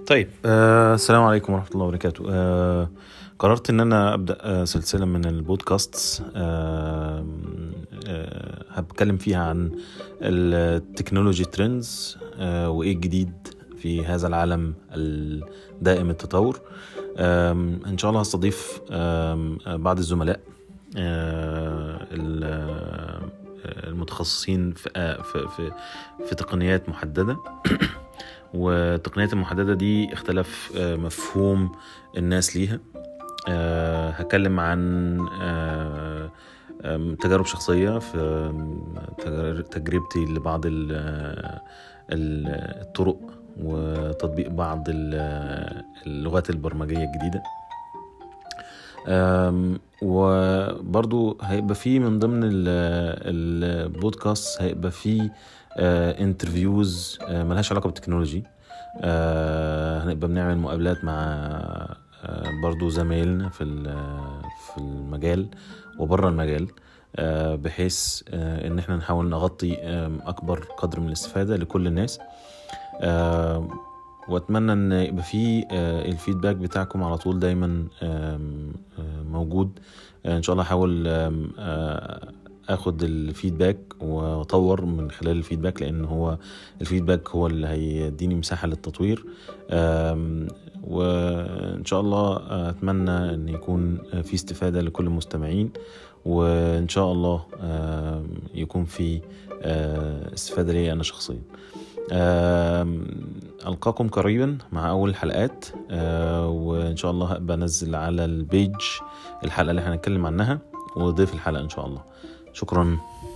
طيب آه السلام عليكم ورحمة الله وبركاته آه قررت ان انا ابدا آه سلسله من البودكاست آه آه هتكلم فيها عن التكنولوجي ترندز آه وايه الجديد في هذا العالم الدائم التطور آه ان شاء الله هستضيف آه بعض الزملاء آه المتخصصين في, في, في, في تقنيات محدده والتقنيات المحددة دي اختلف مفهوم الناس ليها هكلم عن تجارب شخصية في تجربتي لبعض الطرق وتطبيق بعض اللغات البرمجية الجديدة وبرضو هيبقى فيه من ضمن البودكاست هيبقى فيه انترفيوز ملهاش علاقه بالتكنولوجي هنبقى بنعمل مقابلات مع برضو زمايلنا في في المجال وبره المجال بحيث ان احنا نحاول نغطي اكبر قدر من الاستفاده لكل الناس واتمنى ان يبقى في الفيدباك بتاعكم على طول دايما موجود ان شاء الله احاول اخد الفيدباك واطور من خلال الفيدباك لان هو الفيدباك هو اللي هيديني مساحه للتطوير وان شاء الله اتمنى ان يكون في استفاده لكل المستمعين وان شاء الله يكون في استفاده لي انا شخصيا القاكم قريبا مع اول الحلقات وان شاء الله هبقى انزل على البيج الحلقه اللي هنتكلم عنها وضيف الحلقه ان شاء الله شكرا